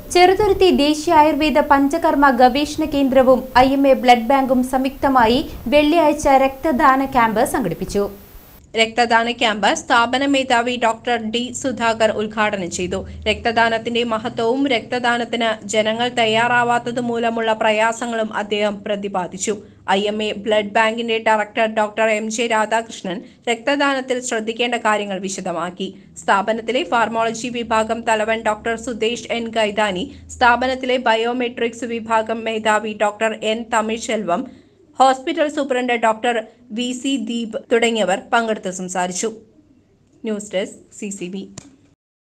ചെറുതുരുത്തി ദേശീയ ആയുർവേദ പഞ്ചകർമ്മ ഗവേഷണ കേന്ദ്രവും ഐ എം എ ബ്ലഡ് ബാങ്കും സംയുക്തമായി വെള്ളിയാഴ്ച രക്തദാന ക്യാമ്പ് സംഘടിപ്പിച്ചു രക്തദാന ക്യാമ്പ് സ്ഥാപന മേധാവി ഡോക്ടർ ഡി സുധാകർ ഉദ്ഘാടനം ചെയ്തു രക്തദാനത്തിന്റെ മഹത്വവും രക്തദാനത്തിന് ജനങ്ങൾ തയ്യാറാവാത്തത് മൂലമുള്ള പ്രയാസങ്ങളും അദ്ദേഹം പ്രതിപാദിച്ചു ഐ എം എ ബ്ലഡ് ബാങ്കിന്റെ director doctor M J Radhakrishnan രക്തദാനത്തിൽ ശ്രദ്ധിക്കേണ്ട കാര്യങ്ങൾ വിശദമാക്കി സ്ഥാപനത്തിലെ ഫാർമോളജി വിഭാഗം തലവൻ ഡോക്ടർ സുദേശ് എൻ ഗൈതാനി സ്ഥാപനത്തിലെ ബയോമെട്രിക്സ് വിഭാഗം മേധാവി doctor N Tamilselvam hospital superintendent doctor V C Deep തുടങ്ങിയവർ പങ്കെടുത്ത് സംസാരിച്ചു news desk C C B